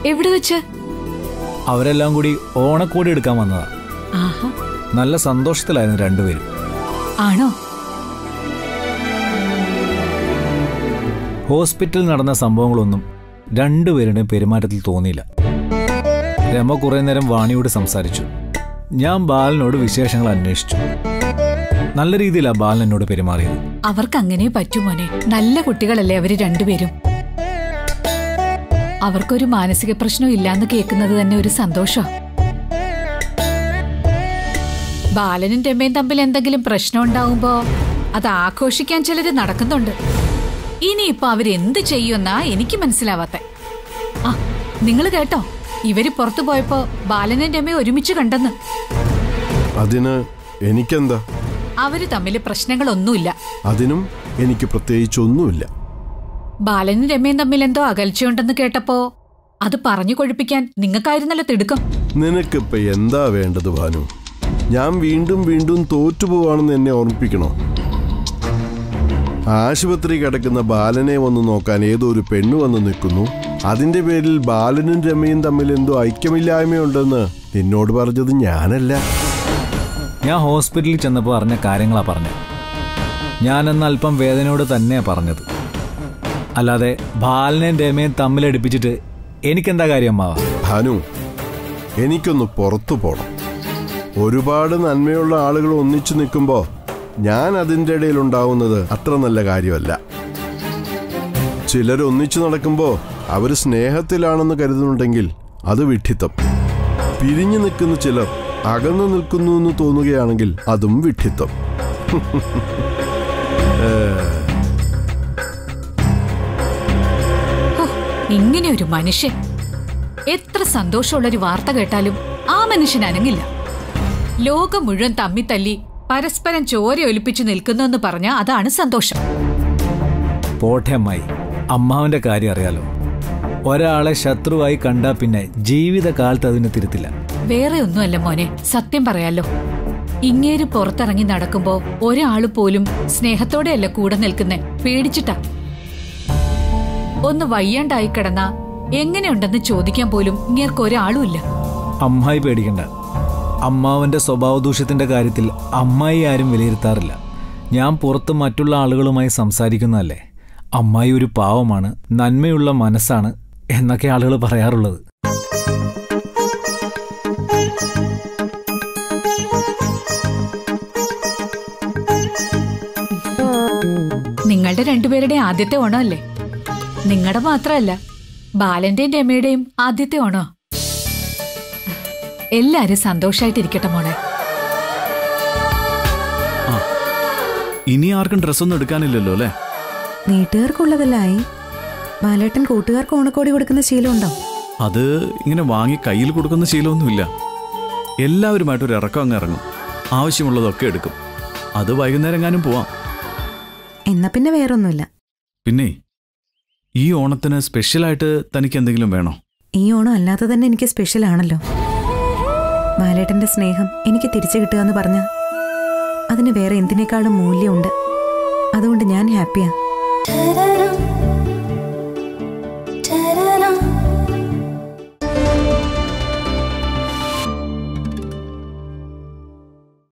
എവിടെ വെച്ച് അവരെല്ലാം കൂടി ഓണക്കോടി എടുക്കാൻ വന്നതാ ആഹാ നല്ല സന്തോഷത്തിലായിരുന്നു രണ്ടുപേരും ആണോ ഹോസ്പിറ്റലിൽ നടന്ന സംഭവങ്ങളൊന്നും രണ്ടുപേരുടെയും പെരുമാറ്റത്തിൽ തോന്നിയില്ല രമ കുറേ നേരം വാണിയോട് സംസാരിച്ചു ഞാൻ ബാലനോട് വിശേഷങ്ങൾ അന്വേഷിച്ചു നല്ല രീതിയിലാണ് ബാലൻ എന്നോട് പെരുമാറിയത് അവർക്ക് അങ്ങനെ പറ്റൂ മോനെ നല്ല കുട്ടികളല്ലേ അവര് രണ്ടുപേരും അവർക്കൊരു മാനസിക പ്രശ്നം ഇല്ലാന്ന് കേൾക്കുന്നത് തന്നെ ഒരു സന്തോഷം ബാലനും രമയും തമ്മിൽ എന്തെങ്കിലും പ്രശ്നം ഉണ്ടാവുമ്പോ അത് ആഘോഷിക്കാൻ ചിലര് നടക്കുന്നുണ്ട് ഇനിയിപ്പൊ അവരെന്ത് ചെയ്യുമെന്നാ എനിക്ക് മനസ്സിലാവാത്ത ആ നിങ്ങൾ കേട്ടോ ഇവര് പുറത്തു പോയപ്പോ ബാലനും രമയും ഒരുമിച്ച് കണ്ടെന്ന് അതിന് എനിക്കെന്താ അവര് തമ്മിൽ പ്രശ്നങ്ങളൊന്നുമില്ല അതിനും എനിക്ക് പ്രത്യേകിച്ചൊന്നുമില്ല ബാലനും രമയും തമ്മിൽ എന്തോ അകൽച്ചയുണ്ടെന്ന് കേട്ടപ്പോ അത് പറഞ്ഞു കൊഴിപ്പിക്കാൻ നിങ്ങൾക്കായിരുന്നല്ലോ തിടുക്കം നിനക്കിപ്പോ എന്താ വേണ്ടത് ഭാനു ഞാൻ വീണ്ടും വീണ്ടും തോറ്റുപോവാണെന്ന് എന്നെ ഓർമ്മിപ്പിക്കണോ ആശുപത്രി കിടക്കുന്ന ബാലനെ വന്ന് നോക്കാൻ ഏതോ ഒരു പെണ്ണ് വന്ന് നിൽക്കുന്നു അതിന്റെ പേരിൽ ബാലനും രമയും തമ്മിൽ എന്തോ ഐക്യമില്ലായ്മയുണ്ടെന്ന് നിന്നോട് പറഞ്ഞത് ഞാനല്ല ഞാൻ ഹോസ്പിറ്റലിൽ ചെന്നപ്പോൾ അറിഞ്ഞ കാര്യങ്ങളാ പറഞ്ഞത് ഞാൻ അന്ന് അല്പം വേദനയോട് തന്നെയാ പറഞ്ഞത് അല്ലാതെ ബാലനെയും രമയും തമ്മിലടിപ്പിച്ചിട്ട് എനിക്കെന്താ കാര്യം അമ്മാവ ഭാനു എനിക്കൊന്ന് പുറത്തു പോണം ഒരുപാട് നന്മയുള്ള ആളുകൾ ഒന്നിച്ചു നിൽക്കുമ്പോൾ ഞാൻ അതിൻ്റെ ഇടയിൽ ഉണ്ടാവുന്നത് അത്ര നല്ല കാര്യമല്ല ചിലർ ഒന്നിച്ചു നടക്കുമ്പോൾ അവർ സ്നേഹത്തിലാണെന്ന് കരുതുന്നുണ്ടെങ്കിൽ അത് വിഡ്ഢിത്തം പിരിഞ്ഞു നിൽക്കുന്ന ചിലർ അകന്നു നിൽക്കുന്നു എന്ന് തോന്നുകയാണെങ്കിൽ അതും വിഡ്ഢിത്തം ഹോ, ഇങ്ങനെ ഒരു മനുഷ്യൻ എത്ര സന്തോഷമുള്ള ഒരു വാർത്ത കേട്ടാലും ആ മനുഷ്യൻ അനങ്ങില്ല ലോകം മുഴുവൻ തമ്മി തല്ലി പരസ്പരം ചോര ഒലിപ്പിച്ചു നിൽക്കുന്നു എന്ന് പറഞ്ഞാൽ അതാണ് സന്തോഷം പോട്ടെ അമ്മായി അമ്മാവന്റെ കാര്യം അറിയാലോ ഒരാളെ ശത്രുവായി കണ്ടാ പിന്നെ ജീവിതകാലത്ത് അതിനെ തിരുത്തില്ല വേറെ ഒന്നുമല്ല മോനെ സത്യം പറയാലോ ഇങ്ങേര് പുറത്തിറങ്ങി നടക്കുമ്പോ ഒരാള് പോലും സ്നേഹത്തോടെയല്ല കൂടെ നിൽക്കുന്നെ പേടിച്ചിട്ടാ ഒന്ന് വയ്യാണ്ടായി കിടന്നാ എങ്ങനെയുണ്ടെന്ന് ചോദിക്കാൻ പോലും ഇങ്ങേർക്ക് ഒരാളുമില്ല അമ്മായി പേടിക്കണ്ട അമ്മാവന്റെ സ്വഭാവദൂഷ്യത്തിന്റെ കാര്യത്തിൽ അമ്മായി ആരും വിലയിരുത്താറില്ല ഞാൻ പുറത്ത് മറ്റുള്ള ആളുകളുമായി സംസാരിക്കുന്നതല്ലേ അമ്മായി ഒരു പാവമാണ് നന്മയുള്ള മനസ്സാണ് എന്നൊക്കെ ആളുകൾ പറയാറുള്ളത് നിങ്ങളുടെ രണ്ടുപേരുടെ ആദ്യത്തെ ഓണമല്ലേ നിങ്ങളുടെ മാത്രമല്ല ബാലന്റെയും രമയുടെയും ആദ്യത്തെ ഓണോ എല്ലാരും സന്തോഷായിട്ടിരിക്കട്ടെ മോളെ ഇനി ആർക്കും ഡ്രസ്സൊന്നും എടുക്കാനില്ലല്ലോ അല്ലേ വീട്ടുകാർക്കുള്ളതല്ലായി ബാലേട്ടൻ കൂട്ടുകാർക്ക് ഓണക്കോടി കൊടുക്കുന്ന ശീലമുണ്ടോ അത് ഇങ്ങനെ വാങ്ങി കയ്യിൽ കൊടുക്കുന്ന ശീലമൊന്നുമില്ല എല്ലാവരുമായിട്ട് ഒരു ഇറക്കം അങ്ങ് ഇറങ്ങും ആവശ്യമുള്ളതൊക്കെ എടുക്കും അത് വൈകുന്നേരം എങ്ങാനും പോവാം എന്നാ പിന്നെ വേറൊന്നുമില്ല പിന്നെ ഈ ഓണത്തിന് സ്പെഷ്യലായിട്ട് തനിക്ക് എന്തെങ്കിലും വേണോ ഈ ഓണം അല്ലാതെ തന്നെ എനിക്ക് സ്പെഷ്യൽ ആണല്ലോ ബാലേട്ടന്റെ സ്നേഹം എനിക്ക് തിരിച്ചു കിട്ടുക എന്ന് പറഞ്ഞ അതിന് വേറെ എന്തിനേക്കാളും മൂല്യമുണ്ട് അതുകൊണ്ട് ഞാൻ ഹാപ്പിയാ Da-da-dum,